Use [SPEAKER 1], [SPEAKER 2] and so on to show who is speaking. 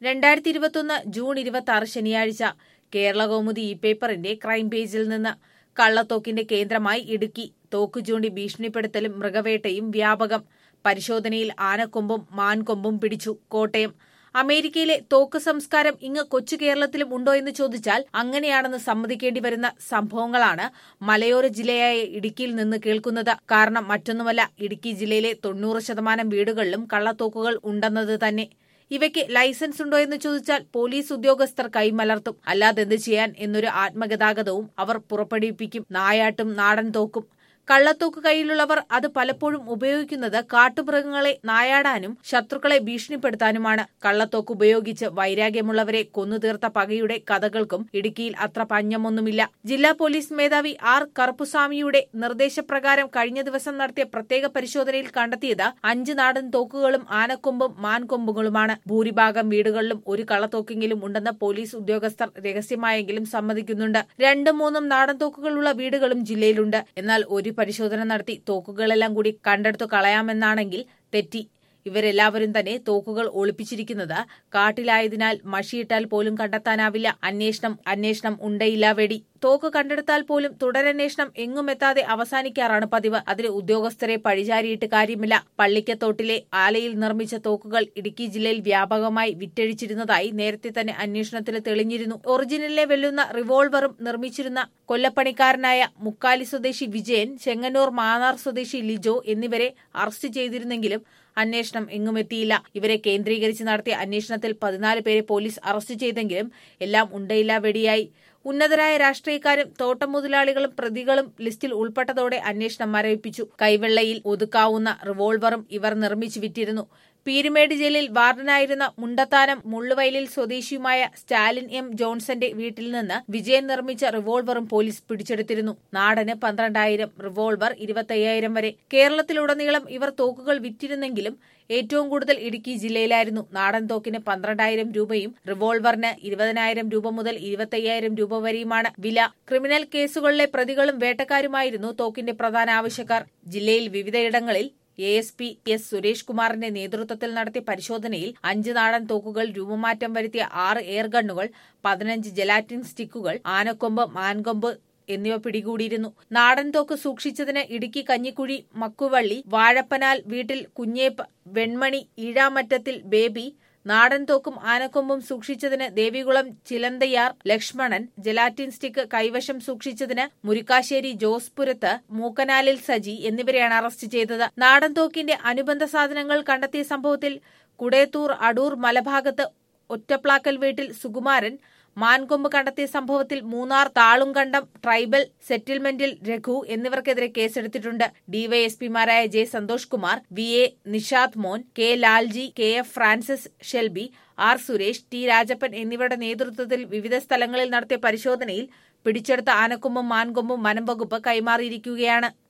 [SPEAKER 1] രണ്ടായിരത്തി ഇരുപത്തൊന്ന് ജൂൺ ഇരുപത്തി ആറ് ശനിയാഴ്ച കേരളകൗമുദി ഇ പേപ്പറിന്റെ ക്രൈം പേജിൽ നിന്ന് കള്ളത്തോക്കിന്റെ കേന്ദ്രമായി ഇടുക്കി തോക്ക് ചൂണ്ടി ഭീഷണിപ്പെടുത്തലും മൃഗവേട്ടയും വ്യാപകം പരിശോധനയിൽ ആനക്കൊമ്പും മാൻകൊമ്പും പിടിച്ചു കോട്ടയം അമേരിക്കയിലെ തോക്ക് സംസ്കാരം ഇങ്ങ് കൊച്ചു കേരളത്തിലും ഉണ്ടോ എന്ന് ചോദിച്ചാൽ അങ്ങനെയാണെന്ന് സമ്മതിക്കേണ്ടി വരുന്ന സംഭവങ്ങളാണ് മലയോര ജില്ലയായ ഇടുക്കിയിൽ നിന്ന് കേൾക്കുന്നത് കാരണം മറ്റൊന്നുമല്ല ഇടുക്കി ജില്ലയിലെ തൊണ്ണൂറ് ശതമാനം വീടുകളിലും കള്ളത്തോക്കുകൾ ഉണ്ടെന്നത് തന്നെ ഇവയ്ക്ക് ലൈസൻസ് ഉണ്ടോ എന്ന് ചോദിച്ചാൽ പോലീസ് ഉദ്യോഗസ്ഥർ കൈമലർത്തും അല്ലാതെ എന്ത് ചെയ്യാൻ എന്നൊരു ആത്മഗതാഗതവും അവർ പുറപ്പെടുവിപ്പിക്കും നായാട്ടും നാടൻ തോക്കും കള്ളത്തോക്ക് കയ്യിലുള്ളവർ അത് പലപ്പോഴും ഉപയോഗിക്കുന്നത് കാട്ടുമൃഗങ്ങളെ നായാടാനും ശത്രുക്കളെ ഭീഷണിപ്പെടുത്താനുമാണ് കള്ളത്തോക്ക് ഉപയോഗിച്ച് വൈരാഗ്യമുള്ളവരെ കൊന്നുതീർത്ത പകയുടെ കഥകൾക്കും ഇടുക്കിയിൽ അത്ര പഞ്ഞമൊന്നുമില്ല ജില്ലാ പോലീസ് മേധാവി ആർ കറുപ്പുസ്വാമിയുടെ നിർദ്ദേശപ്രകാരം കഴിഞ്ഞ ദിവസം നടത്തിയ പ്രത്യേക പരിശോധനയിൽ കണ്ടെത്തിയത് അഞ്ച് നാടൻ തോക്കുകളും ആനക്കൊമ്പും മാൻകൊമ്പുകളുമാണ് ഭൂരിഭാഗം വീടുകളിലും ഒരു കള്ളത്തോക്കെങ്കിലും ഉണ്ടെന്ന് പോലീസ് ഉദ്യോഗസ്ഥർ രഹസ്യമായെങ്കിലും സമ്മതിക്കുന്നുണ്ട് രണ്ടും മൂന്നും നാടൻ തോക്കുകളുള്ള വീടുകളും ജില്ലയിലുണ്ട് എന്നാൽ ഒരു പരിശോധന നടത്തി തോക്കുകളെല്ലാം കൂടി കണ്ടെടുത്തു കളയാമെന്നാണെങ്കിൽ തെറ്റി ഇവരെല്ലാവരും തന്നെ തോക്കുകൾ ഒളിപ്പിച്ചിരിക്കുന്നത് കാട്ടിലായതിനാൽ മഷിയിട്ടാൽ പോലും കണ്ടെത്താനാവില്ല അന്വേഷണം അന്വേഷണം ഉണ്ടയില്ല വെടി തോക്ക് കണ്ടെടുത്താൽ പോലും തുടരന്വേഷണം എങ്ങുമെത്താതെ അവസാനിക്കാറാണ് പതിവ് അതിന് ഉദ്യോഗസ്ഥരെ പഴിചാരിയിട്ട് കാര്യമില്ല പള്ളിക്കത്തോട്ടിലെ ആലയിൽ നിർമ്മിച്ച തോക്കുകൾ ഇടുക്കി ജില്ലയിൽ വ്യാപകമായി വിറ്റഴിച്ചിരുന്നതായി നേരത്തെ തന്നെ അന്വേഷണത്തിൽ തെളിഞ്ഞിരുന്നു ഒറിജിനലിനെ വെല്ലുന്ന റിവോൾവറും നിർമ്മിച്ചിരുന്ന കൊല്ലപ്പണിക്കാരനായ മുക്കാലി സ്വദേശി വിജയൻ ചെങ്ങന്നൂർ മാന്നാർ സ്വദേശി ലിജോ എന്നിവരെ അറസ്റ്റ് ചെയ്തിരുന്നെങ്കിലും അന്വേഷണം എങ്ങുമെത്തിയില്ല ഇവരെ കേന്ദ്രീകരിച്ച് നടത്തിയ അന്വേഷണത്തിൽ പതിനാല് പേരെ പോലീസ് അറസ്റ്റ് ചെയ്തെങ്കിലും എല്ലാം ഉണ്ടയില്ല വെടിയായി ഉന്നതരായ രാഷ്ട്രീയക്കാരും തോട്ടം മുതലാളികളും പ്രതികളും ലിസ്റ്റിൽ ഉൾപ്പെട്ടതോടെ അന്വേഷണം മരവിപ്പിച്ചു കൈവെള്ളയിൽ ഒതുക്കാവുന്ന റിവോൾവറും ഇവർ നിർമ്മിച്ചു വിറ്റിരുന്നു പീരുമേട് ജയിലിൽ വാർഡനായിരുന്ന മുണ്ടത്താനം മുള്ളുവയലിൽ സ്വദേശിയുമായ സ്റ്റാലിൻ എം ജോൺസന്റെ വീട്ടിൽ നിന്ന് വിജയൻ നിർമ്മിച്ച റിവോൾവറും പോലീസ് പിടിച്ചെടുത്തിരുന്നു നാടന് പന്ത്രണ്ടായിരം റിവോൾവർ ഇരുപത്തയ്യായിരം വരെ കേരളത്തിലുടനീളം ഇവർ തോക്കുകൾ വിറ്റിരുന്നെങ്കിലും ഏറ്റവും കൂടുതൽ ഇടുക്കി ജില്ലയിലായിരുന്നു നാടൻ തോക്കിന് പന്ത്രണ്ടായിരം രൂപയും റിവോൾവറിന് ഇരുപതിനായിരം രൂപ മുതൽ ഇരുപത്തയ്യായിരം രൂപ വരെയുമാണ് വില ക്രിമിനൽ കേസുകളിലെ പ്രതികളും വേട്ടക്കാരുമായിരുന്നു തോക്കിന്റെ പ്രധാന ആവശ്യക്കാർ ജില്ലയിൽ വിവിധയിടങ്ങളിൽ A S P S Suresh കുമാറിന്റെ നേതൃത്വത്തിൽ നടത്തിയ പരിശോധനയിൽ അഞ്ച് നാടൻ തോക്കുകൾ രൂപമാറ്റം വരുത്തിയ ആറ് എയർ ഗണ്ണുകൾ പതിനഞ്ച് ജലാറ്റിൻ സ്റ്റിക്കുകൾ ആനക്കൊമ്പ് മാൻകൊമ്പ് എന്നിവ പിടികൂടിയിരുന്നു നാടൻ തോക്ക് സൂക്ഷിച്ചതിന് ഇടുക്കി കഞ്ഞിക്കുഴി മക്കുവള്ളി വാഴപ്പനാൽ വീട്ടിൽ കുഞ്ഞേപ്പ് വെൺമണി ഈഴാമറ്റത്തിൽ ബേബി നാടൻ തോക്കും ആനക്കൊമ്പും സൂക്ഷിച്ചതിന് ദേവികുളം ചിലന്തയാർ ലക്ഷ്മണൻ ജലാറ്റിൻ സ്റ്റിക്ക് കൈവശം സൂക്ഷിച്ചതിന് മുരിക്കാശ്ശേരി ജോസ്പുരത്ത് മൂക്കനാലിൽ സജി എന്നിവരെയാണ് അറസ്റ്റ് ചെയ്തത് നാടൻ തോക്കിന്റെ അനുബന്ധ സാധനങ്ങൾ കണ്ടെത്തിയ സംഭവത്തിൽ കുടയത്തൂർ അടൂർ മലഭാഗത്ത് ഒറ്റപ്ലാക്കൽ വീട്ടിൽ സുകുമാരൻ മാൻകൊമ്പ് കണ്ടെത്തിയ സംഭവത്തിൽ മൂന്നാർ താളുംകണ്ടം ട്രൈബൽ സെറ്റിൽമെന്റിൽ രഘു എന്നിവർക്കെതിരെ കേസെടുത്തിട്ടുണ്ട് ഡിവൈഎസ്പിമാരായ J Santhosh Kumar V A Nishad Mon K Lalji K F Francis Shelby R Suresh T Rajappan എന്നിവരുടെ നേതൃത്വത്തിൽ വിവിധ സ്ഥലങ്ങളിൽ നടത്തിയ പരിശോധനയിൽ പിടിച്ചെടുത്ത ആനക്കൊമ്പും മാൻകൊമ്പും വനം വകുപ്പ് കൈമാറിയിരിക്കുകയാണ്